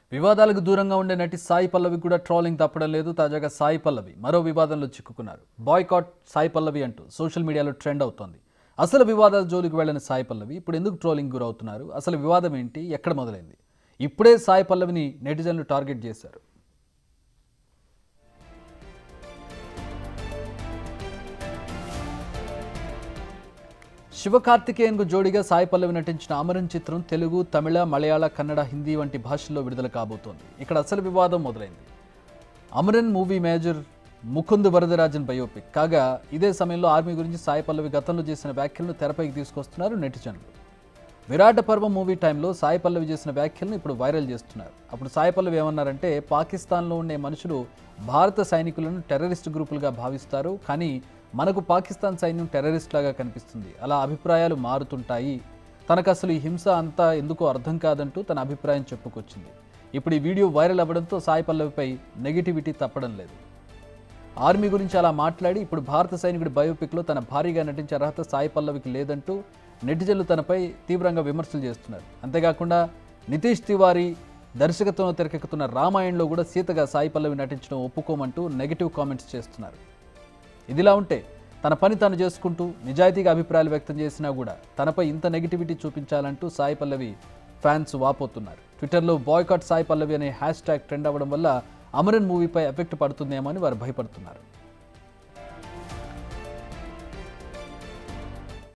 వివాదాలకు దూరంగా ఉండే నటి సాయి పల్లవి కూడా ట్రోలింగ్ తప్పడం లేదు తాజాగా సాయి పల్లవి మరో వివాదంలో చిక్కుకున్నారు బాయ్కాట్ సాయి పల్లవి అంటూ సోషల్ మీడియాలో ట్రెండ్ అవుతోంది అసలు వివాదాల జోలికి వెళ్ళిన సాయి పల్లవి ఇప్పుడు ఎందుకు ట్రోలింగ్ గురవుతున్నారు అసలు వివాదం ఏంటి ఎక్కడ మొదలైంది ఇప్పుడే సాయి పల్లవిని నెటిజన్లు టార్గెట్ చేశారు శివకార్తికేయన్కు జోడిగా సాయి పల్లవి నటించిన అమరన్ చిత్రం తెలుగు తమిళ మలయాళ కన్నడ హిందీ వంటి భాషల్లో విడుదల కాబోతోంది ఇక్కడ అసలు వివాదం మొదలైంది Amaran movie major Mukund Varadarajan biopic కాగా ఇదే సమయంలో ఆర్మీ గురించి సాయి పల్లవి గతంలో చేసిన వ్యాఖ్యలను తెరపైకి తీసుకొస్తున్నారు నెటిజన్లు విరాట పర్వం మూవీ టైంలో సాయి పల్లవి చేసిన వ్యాఖ్యలను ఇప్పుడు వైరల్ చేస్తున్నారు అప్పుడు సాయి పల్లవి ఏమన్నారంటే పాకిస్తాన్లో ఉండే మనుషులు భారత సైనికులను టెర్రరిస్ట్ గ్రూపులుగా భావిస్తారు కానీ మనకు పాకిస్తాన్ సైన్యం టెర్రరిస్ట్ లాగా కనిపిస్తుంది అలా అభిప్రాయాలు మారుతుంటాయి తనకు అసలు ఈ హింస అంతా ఎందుకో అర్థం కాదంటూ తన అభిప్రాయం చెప్పుకొచ్చింది ఇప్పుడు ఈ వీడియో వైరల్ అవ్వడంతో సాయి పల్లవిపై నెగిటివిటీ తప్పడం లేదు ఆర్మీ గురించి అలా మాట్లాడి ఇప్పుడు భారత సైనికుడి బయోపిక్లో తన భారీగా నటించే అర్హత సాయి పల్లవికి లేదంటూ నెటిజన్లు తనపై తీవ్రంగా విమర్శలు చేస్తున్నారు అంతేకాకుండా నితీష్ తివారీ దర్శకత్వంలో తెరకెక్కుతున్న రామాయణంలో కూడా సీతగా సాయి పల్లవి నటించడం ఒప్పుకోమంటూ నెగిటివ్ కామెంట్స్ చేస్తున్నారు ఇదిలా ఉంటే తన పని తాను చేసుకుంటూ నిజాయితీగా అభిప్రాయాలు వ్యక్తం చేసినా కూడా తనపై ఇంత నెగిటివిటీ చూపించాలంటూ సాయి పల్లవి ఫ్యాన్స్ వాపోతున్నారు ట్విట్టర్లో బాయ్కాట్ సాయి పల్లవి అనే హ్యాష్ ట్యాగ్ ట్రెండ్ అవ్వడం వల్ల అమరన్ మూవీపై ఎఫెక్ట్ పడుతుందేమో అని వారు భయపడుతున్నారు